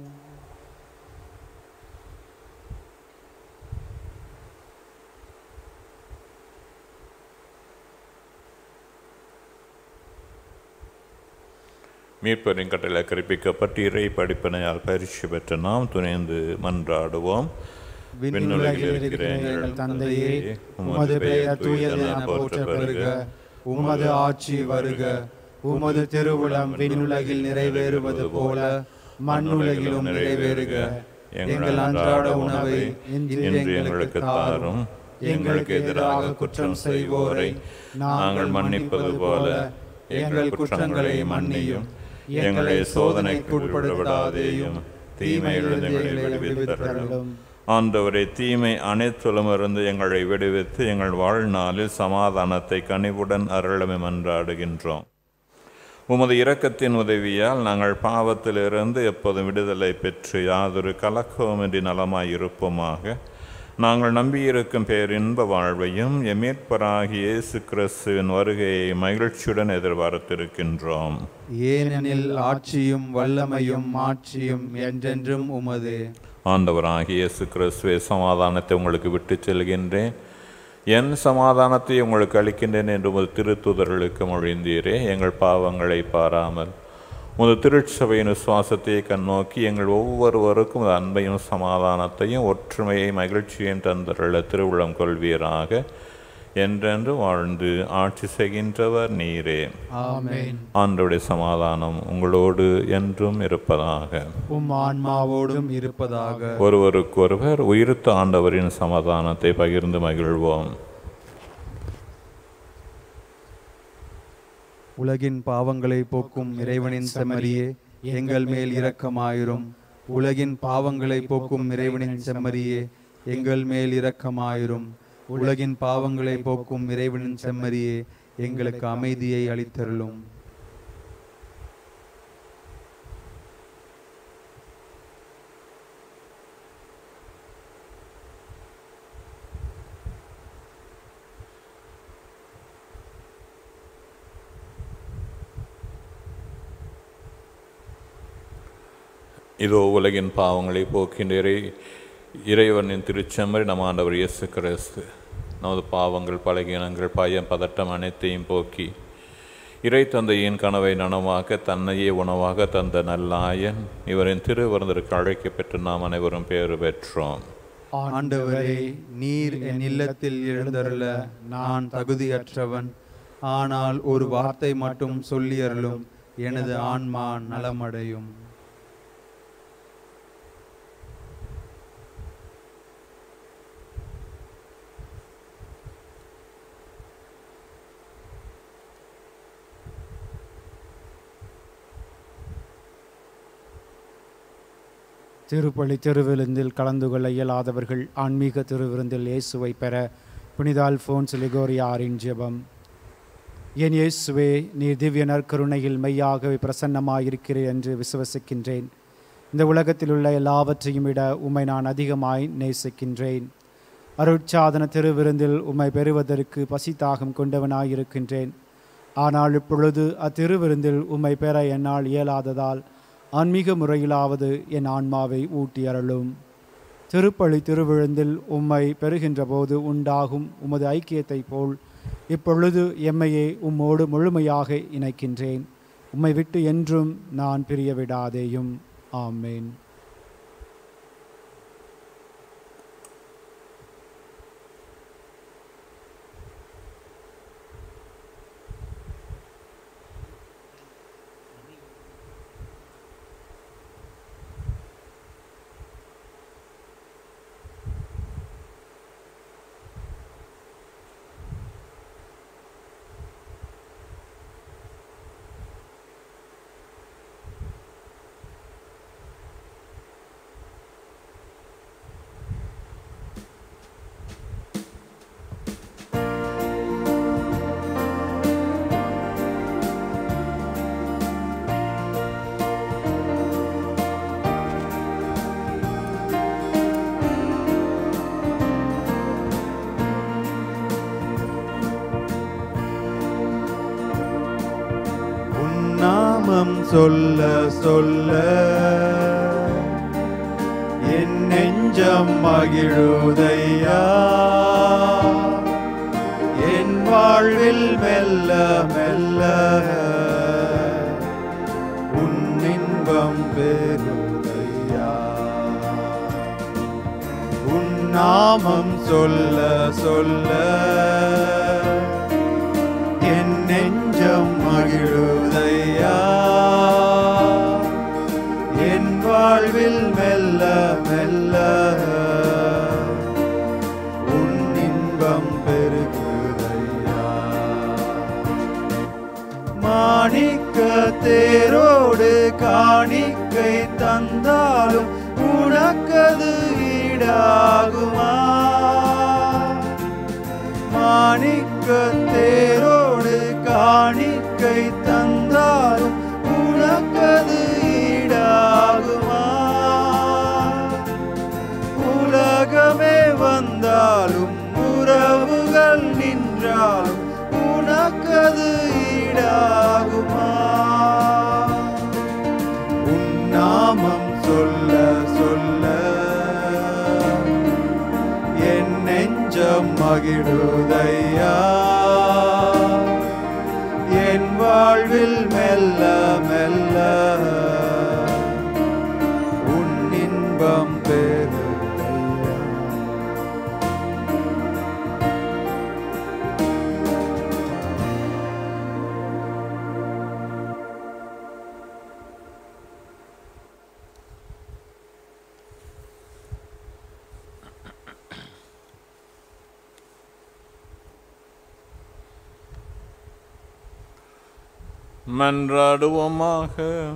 மீட்பரின் கட்டளை கற்பிக்கப்பட்டு இறை படிப்பினையால் பயிற்சி பெற்ற நாம் துணைந்து மன்றாடுவோம் விண்ணுலகில் இருக்கிற எங்கள் தந்தையே உமது பெயர் தூயது என போற்ற பெறுக உமது ஆட்சி வருக உமது திருவுளம் விண்ணுலகில் நிறைவேறுவது போல மண்ணுலகிலும் நிறைவேறுக எங்கள் அன்றாட உணவை இன்று எங்களுக்கு தாரும் எங்களுக்கு எதிராக குற்றம் செய்வோரை நாங்கள் மன்னிப்பது போல எங்கள் குற்றங்களை மன்னியும் எங்களை சோதனைக்கு உட்படுத்தாதேயும் தீமையிலிருந்து எங்களை விடுவித்தருளும் ஆண்டவரே தீமை அனைத்துலமிருந்து எங்களை விடுவித்து எங்கள் வாழ்நாளில் சமாதானத்தை கனிவுடன் அருளமை மன்றாடுகின்றோம் உமது இரக்கத்தின் உதவியால் நாங்கள் பாவத்திலிருந்து எப்போதும் விடுதலை பெற்று யாதொரு கலக்கவுமின்றி நலமாய் இருப்போமாக நாங்கள் நம்பியிருக்கும் பேரின்ப வாழ்வையும் எமீட்பராகிய இயேசு கிறிஸ்துவின் வருகையை மகிழ்ச்சியுடன் எதிர்பார்த்திருக்கின்றோம் ஏனெனில் ஆட்சியும் வல்லமையும் மாட்சியும் என்றென்றும் உமது ஆண்டவராகிய இயேசு கிறிஸ்துவே சமாதானத்தை உங்களுக்கு விட்டு செல்கின்றேன் என் சமாதானத்தை உங்களுக்கு அளிக்கின்றேன் என்று உமது திருத்துதர்களுக்கு மொழிந்தீரே எங்கள் பாவங்களை பாராமல் உமது திருச்சபையின் விசுவாசத்தை கண்ணோக்கி எங்கள் ஒவ்வொருவருக்கும் உமது அன்பையும் சமாதானத்தையும் ஒற்றுமையை மகிழ்ச்சியையும் தந்தருள திருவுளம் கொள்வீராக என்றென்று வாழ்ந்து ஆட்சி செய்கின்றவர் நீரே ஆமென் ஆண்டவருடைய சமாதானம் உங்களோடு என்றும் இருப்பதாக உம் ஆன்மாவோடும் இருப்பதாக ஒருவருக்கொருவர் உயிர்த்த ஆண்டவரின் சமாதானத்தை பகிர்ந்து மகிழ்வோம் உலகின் பாவங்களை போக்கும் இறைவனின் செம்மறியே எங்கள் மேல் இரக்கமாயிரும் உலகின் பாவங்களை போக்கும் இறைவனின் செம்மறியே எங்கள் மேல் இரக்கமாயிரும் உலகின் பாவங்களை போக்கும் இறைவனின் செம்மறியே எங்களுக்கு அமைதியை அளித்தருளும் இதோ உலகின் பாவங்களை போக்கின்ற இறை இறைவனின் திருச்செம்மறி நம் ஆண்டவர் இயேசு கிறிஸ்து நமது பாவங்கள் பலகீனங்கள் பயம் பதட்டம் அனைத்தையும் போக்கி இறை தந்தையின் கனவை நனவாக்க தன்னையே உணவாக தந்த நல்லாயன் இவரின் திருவிருந்திற்கு அழைக்கப்பெற்று நாம் அனைவரும் பேறு பெற்றோம் ஆண்டவரே நீர் என் இல்லத்தில் எழுந்தருள நான் தகுதியற்றவன் ஆனால் ஒரு வார்த்தை மட்டும் சொல்லியருளும் எனது ஆன்மா நலமடையும் திருப்பலி திருவிருந்தில் கலந்து கொள்ள இயலாதவர்கள் ஆன்மீக திருவிருந்தில் இயேசுவை பெற புனித அல்போன்ஸ் லிகோரியாரின் ஜெபம் என் இயேசுவே நீர் திவ்ய நற்கருணையில் மெய்யாகவே பிரசன்னமாயிருக்கிறீர் என்று விசுவசிக்கின்றேன் இந்த உலகத்தில் உள்ள எல்லாவற்றையும் விட உம்மை நான் அதிகமாய் நேசிக்கின்றேன் அருட்சாதன திருவிருந்தில் உம்மை பெறுவதற்கு பசி தாகம் கொண்டவனாயிருக்கின்றேன் ஆனால் இப்பொழுது அத்திருவிருந்தில் உம்மை பெற என்னால் இயலாததால் ஆன்மீக முறையிலாவது என் ஆன்மாவை ஊட்டி அருளும் திருப்பலி திருவிழுந்தில் உம்மை பெறுகின்ற போது உண்டாகும் உமது ஐக்கியத்தைப் போல் இப்பொழுது எம்மையே உம்மோடு முழுமையாக இணைக்கின்றேன் உம்மை விட்டு என்றும் நான் பிரிய விடாதேயும் ஆமேன் உன்னாமம் சொல்ல சொல்ல என் நெஞ்சம் மகிழுதையா என் வாழ்வில் மெல்ல மெல்ல நாமம் சொல்ல சொல்ல என் நெஞ்சம் மகிழுதையா என் வாழ்வில் மெல்ல மெல்ல உன் இன்பம் பெருகுதையா மாணிக்க தேரோடு காணிக்கை தந்தாலும் உனக்கது ஈடாகுமா மாணிக்க தேரோடு காணிக்கை தந்தாலும் உனக்கது ஈடாகுமா உலகமே வந்தாலும் உறவுகள் நின்றாலும் உனக்கது ஈடாகுமா உன் நாமம் சொல்ல சொல்ல என் நெஞ்சம் மகிழுதையா என் வாழ்வில் மெல்ல மெல்ல உன் இன்பம் பெருதையா மன்றாடுவோமாக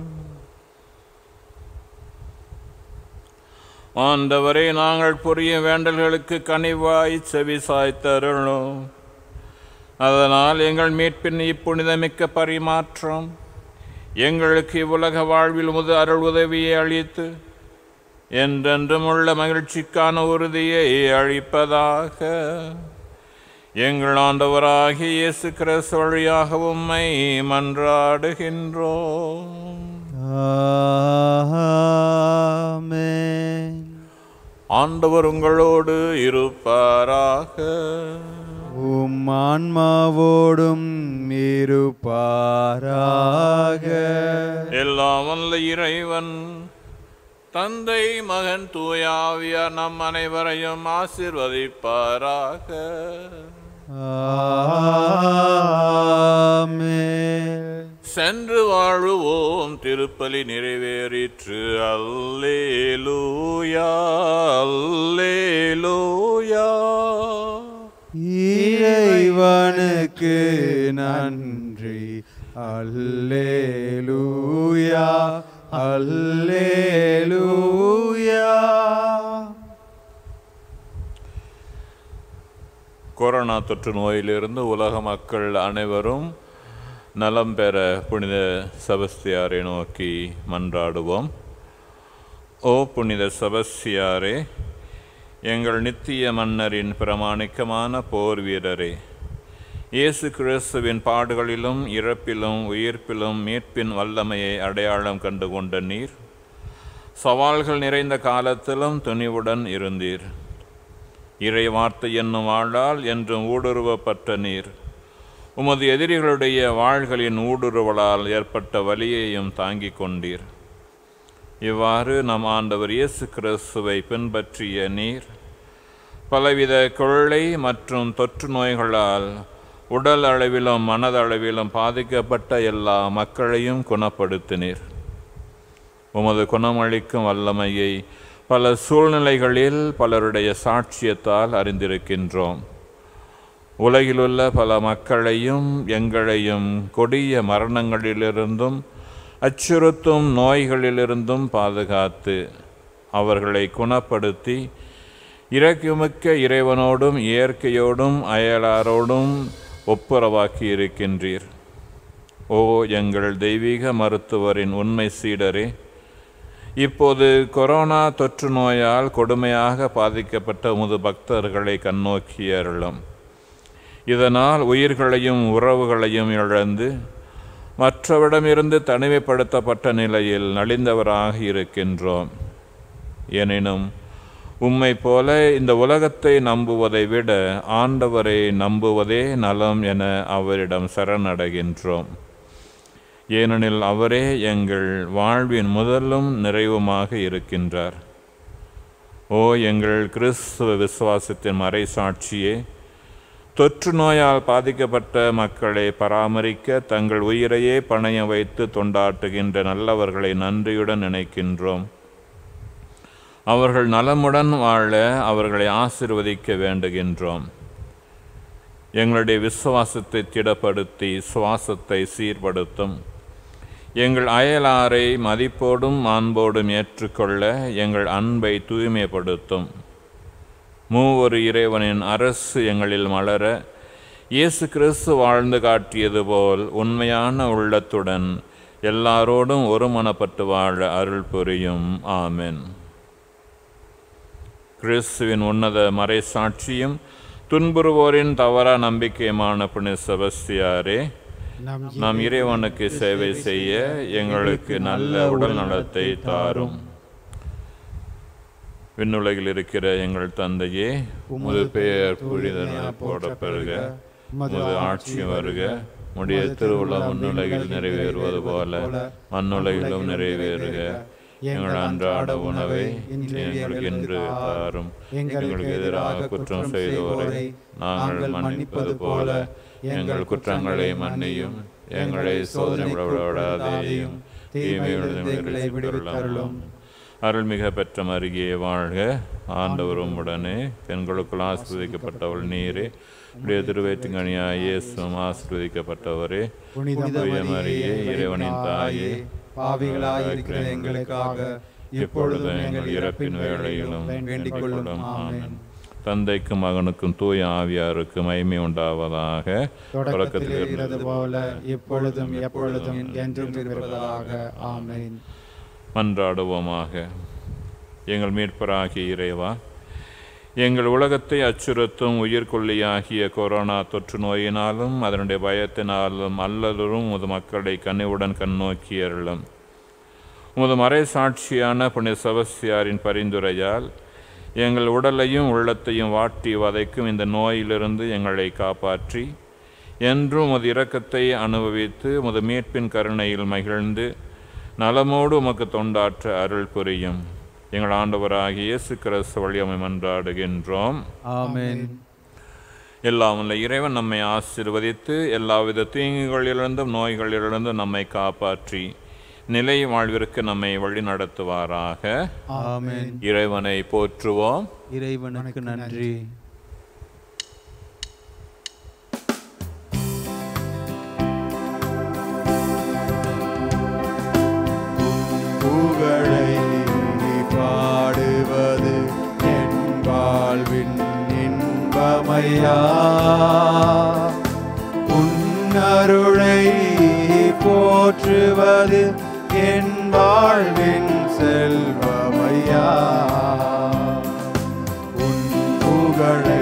ஆண்டவரே நாங்கள் புரிய வேண்டல்களுக்கு கனிவாய் செவி சாய்த்தருளும் அதனால் எங்கள் மீட்பின் இப்புனிதமிக்க பரிமாற்றம் எங்களுக்கு இவ்வுலக வாழ்வில் முது அருள் உதவியை அளித்து என்றென்றும் உள்ள மகிழ்ச்சிக்கான உறுதியை அளிப்பதாக எங்கள் ஆண்டவராகிய இயேசு கிறிஸ்து வழியாக உம்மை மன்றாடுகின்றோம் ஆமென். ஆண்டவர் உங்களோடு இருப்பாராக உம் ஆன்மாவோடும் இருப்பாராக எல்லாம் வல்ல இறைவன் தந்தை மகன் தூயாவியார் நம் அனைவரையும் ஆசிர்வதிப்பாராக ஆமென். சென்று வாழுவோம் திருப்பலி நிறைவேறிற்று அல்லேலூயா அல்லேலூயா இறைவனுக்கு நன்றி அல்லேலூயா அல்லேலூயா கொரோனா தொற்று நோயிலிருந்து உலக மக்கள் அனைவரும் நலம் பெற புனித செபஸ்தியாரை நோக்கி மன்றாடுவோம் ஓ புனித செபஸ்தியாரே எங்கள் நித்திய மன்னரின் பிரமாணிக்கமான போர் வீரரே இயேசு கிறிஸ்துவின் பாடுகளிலும் இறப்பிலும் உயிர்ப்பிலும் மீட்பின் வல்லமையை அடையாளம் கண்டு கொண்ட நீர் சவால்கள் நிறைந்த காலத்திலும் துணிவுடன் இருந்தீர் இறை வார்த்தை என்னும் வாழால் என்றும் ஊடுருவப்பட்ட நீர் உமது எதிரிகளுடைய வாள்களின் ஊடுருவலால் ஏற்பட்ட வலியையும் தாங்கிக் கொண்டீர் இவ்வாறு நம் ஆண்டவர் இயேசு கிறிஸ்துவை பின்பற்றிய நீர் பலவித கொள்ளை மற்றும் தொற்று நோய்களால் உடல் அளவிலும் மனதளவிலும் பாதிக்கப்பட்ட எல்லா மக்களையும் குணப்படுத்தினீர் உமது குணமளிக்கும் வல்லமையை பல சூழ்நிலைகளில் பலருடைய சாட்சியத்தால் அறிந்திருக்கின்றோம் உலகிலுள்ள பல மக்களையும் எங்களையும் கொடிய மரணங்களிலிருந்தும் அச்சுறுத்தும் நோய்களிலிருந்தும் பாதுகாத்து அவர்களை குணப்படுத்தி இறக்குமிக்க இறைவனோடும் இயற்கையோடும் அயலாரோடும் ஒப்புரவாக்கி இருக்கின்றீர் ஓ எங்கள் தெய்வீக மருத்துவரின் உண்மை சீடரே இப்போது கொரோனா தொற்று நோயால் கொடுமையாக பாதிக்கப்பட்ட உமது பக்தர்களை கண்ணோக்கி அருளும் இதனால் உயிர்களையும் உறவுகளையும் இழந்து மற்றவரிடமிருந்து தனிமைப்படுத்தப்பட்ட நிலையில் நலிந்தவராக இருக்கின்றோம் எனினும் உம்மை போல இந்த உலகத்தை நம்புவதை விட ஆண்டவரை நம்புவதே நலம் என அவரிடம் சரணடைகின்றோம் ஏனெனில் அவரே எங்கள் வாழ்வின் முதலும் நிறைவுமாக இருக்கின்றார் ஓ எங்கள் கிறிஸ்துவ விசுவாசத்தின் மறைசாட்சியே தொற்று நோயால் பாதிக்கப்பட்ட மக்களை பராமரிக்க தங்கள் உயிரையே பணயம் வைத்து தொண்டாட்டுகின்ற நல்லவர்களை நன்றியுடன் நினைக்கின்றோம் அவர்கள் நலமுடன் வாழ அவர்களை ஆசிர்வதிக்க வேண்டுகின்றோம் எங்களுடைய விசுவாசத்தை திடப்படுத்தி சுவாசத்தை சீர்படுத்தும் எங்கள் அயலாரை மதிப்போடும் மாண்போடும் ஏற்றுக்கொள்ள எங்கள் அன்பை தூய்மைப்படுத்தும் மூவொரு இறைவனின் அரசு எங்களில் மலர இயேசு கிறிஸ்து வாழ்ந்து காட்டியது போல் உண்மையான உள்ளத்துடன் எல்லாரோடும் ஒருமனப்பட்டு வாழ அருள் புரியும் ஆமென் கிறிஸ்துவின் உன்னத மறைசாட்சியும் துன்புறுவோரின் தவறா நம்பிக்கையுமான புனித செபஸ்தியாரே நம் நாம் இறைவனுக்கு சேவை செய்ய எங்களுக்கு நல்ல உடல் நலத்தை தாரும் விண்ணுலகில் இருக்கிற எங்கள் தந்தையே உமது பெயர் புரிதன போட பெறுக உமது ஆட்சி வருக உடைய திருவுளம் மண்ணுலகில் நிறைவேறுவது போல மண்ணுலகிலும் நிறைவேறுக எங்கள் அன்றாட உணவை எங்களுக்கு இன்று தாரும் எங்களுக்கு எதிராக குற்றம் செய்தோரை நாங்கள் மன்னிப்பது போல எங்கள் குற்றங்களை மன்னியும் எங்களை சோதனை விடாதேயும் தீமையுடன் விடுவித்தருளும் அருள்மிக பெற்ற மருகியே வாழ்க ஆண்டவரும் உடனே பெண்களுக்குள் ஆசிர்வதிக்கப்பட்டவள் நீரே உடைய திருவேற்றுங்கனியாய் இயேசுவும் ஆசிர்வதிக்கப்பட்டவரே புனித தூய மரியே இறைவனின் தாயே பாவிகளாய் இருக்கிற எங்களுக்காக இப்பொழுதும் எங்கள் இறப்பின் வேளையிலும் வேண்டிக் கொள்ளும் ஆமென் தந்தைக்கும் மகனுக்கும் தூய ஆவியாருக்கும் மகிமை உண்டாவதாக தொடக்கத்தில் இருந்தது போல இப்பொழுதும் எப்பொழுதும் என்றும் இருப்பதாக ஆமென் மன்றாடுவோமாக எங்கள் மீட்பராகிய இறைவா எங்கள் உலகத்தை அச்சுறுத்தும் உயிர்கொல்லியாகிய கொரோனா தொற்று நோயினாலும் அதனுடைய பயத்தினாலும் அல்லலும் உமது மக்களை கனிவுடன் கண்ணோக்கி அருளும் உமது மறைசாட்சியான புனித செபஸ்தியாரின் பரிந்துரையால் எங்கள் உடலையும் உள்ளத்தையும் வாட்டி வதைக்கும் இந்த நோயிலிருந்து எங்களை காப்பாற்றி என்றும் உமது இரக்கத்தை அனுபவித்து உமது மீட்பின் கருணையில் மகிழ்ந்து நலமோடு உமக்கு தொண்டாற்ற அருள் புரியும் எங்கள் ஆண்டவராகிய இயேசு கிறிஸ்து வழியமை மன்றாடுகின்றோம் ஆமென் எல்லாம் உள்ள இறைவன் நம்மை ஆசீர்வதித்து எல்லாவித தீங்குகளிலிருந்தும் நோய்களிலிருந்தும் நம்மை காப்பாற்றி நிலை வாழ்விற்கு நம்மை வழி நடத்துவாராக ஆமென் இறைவனை போற்றுவோம் இறைவனுக்கு நன்றி புகழை பாடுவது என் வாழ்வின் இன்பமையா உன்னருளை போற்றுவது என் வாழ்வின் செல்வமையா உன் புகழை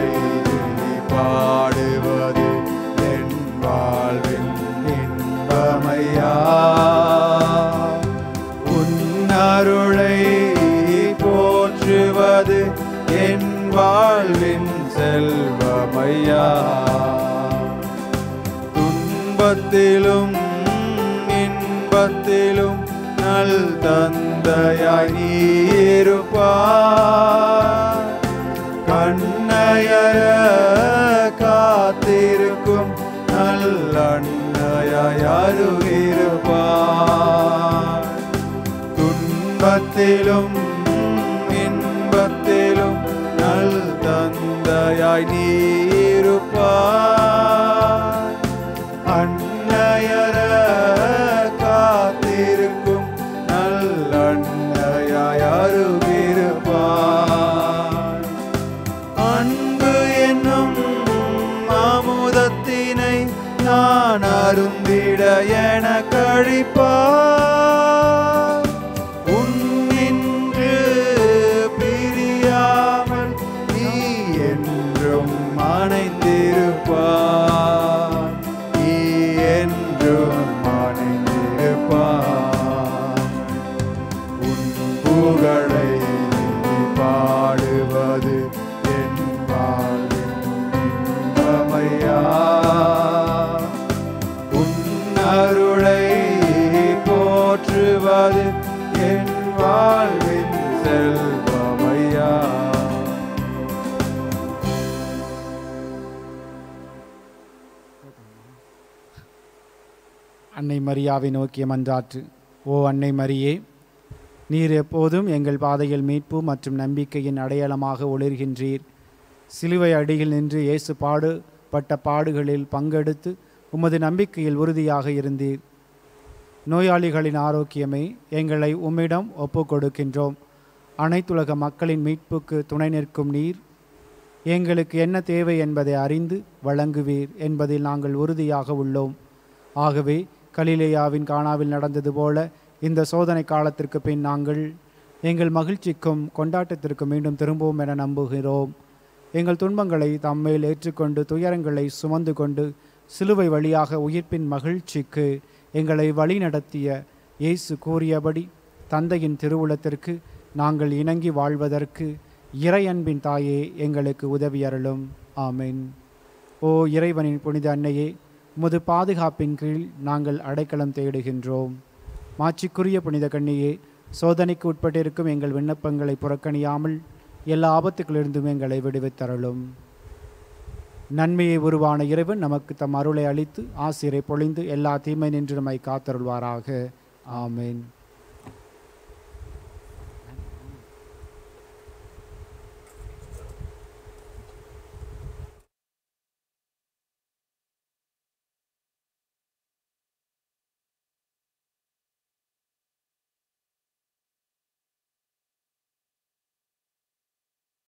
பாடுவது என் வாழ்வின் இன்பமையா உன் அருளை போற்றுவது என் வாழ்வின் செல்வமையா துன்பத்திலும் இன்பத்திலும் நல் தந்தையாய் நீ இருப்பாய் கண்ணையர காத்திருக்கும் நல்லண்ணையாய் அருகிருப்பாய் துன்பத்திலும் இன்பத்திலும் நல் தந்தையாய் நீ இருப்பாய் அன்னையர காத்திருக்கும் நல்லண்ணையாய் அருகிருப்பாய் அன்பு என்னும் அமுதத்தினை நான் அருந்திட என கழிப்பார் உன்னின்று பிரியாமல் நீ என்றும் அணைந்திருப்பார் நீ என்றும் அணைந்திருப்பார் உன் புகழை பாடுவது என் வாழ்வின் இன்பமையா உன் அருளை போற்றுவது என் வாழ்வின் செல்வமையா மரியாவை நோக்கிய மன்றாற்று ஓ அன்னை மரியே நீர் எப்போதும் எங்கள் பாதையில் மீட்பு மற்றும் நம்பிக்கையின் அடையாளமாக ஒளிர்கின்றீர் சிலுவை அடியில் நின்று இயேசு பாடுபட்ட பாடுகளில் பங்கெடுத்து உமது நம்பிக்கையில் உறுதியாக இருந்தீர் நோயாளிகளின் ஆரோக்கியமே எங்களை உம்மிடம் ஒப்புக் கொடுக்கின்றோம் அனைத்துலக மக்களின் மீட்புக்கு துணை நிற்கும் நீர் எங்களுக்கு என்ன தேவை என்பதை அறிந்து வழங்குவீர் என்பதில் நாங்கள் உறுதியாக உள்ளோம் ஆகவே கலிலேயாவின் கானாவில் நடந்தது போல இந்த சோதனை காலத்திற்கு பின் நாங்கள் எங்கள் மகிழ்ச்சிக்கும் கொண்டாட்டத்திற்கும் மீண்டும் திரும்புவோம் என நம்புகிறோம் எங்கள் துன்பங்களை தம்மேல் ஏற்றுக்கொண்டு துயரங்களை சுமந்து கொண்டு சிலுவை வழியாக உயிர்ப்பின் மகிழ்ச்சிக்கு எங்களை வழிநடத்திய இயேசு கூறியபடி தந்தையின் திருவுளத்திற்கு நாங்கள் இணங்கி வாழ்வதற்கு இறையன்பின் தாயே எங்களுக்கு உதவி அருளும் ஆமென் ஓ இறைவனின் புனித அன்னையே உமது பாதுகாப்பின் கீழ் நாங்கள் அடைக்கலம் தேடுகின்றோம் மாட்சிக்குரிய புனித கண்ணியே சோதனைக்கு உட்பட்டிருக்கும் எங்கள் விண்ணப்பங்களை புறக்கணியாமல் எல்லா ஆபத்துகளிலிருந்தும் எங்களை விடுவித்தருளும் நன்மையை உருவான இறைவன் நமக்கு தம் அருளை அளித்து ஆசிரை பொழிந்து எல்லா தீமை நின்று நம்மை காத்தருள்வாராக ஆமென்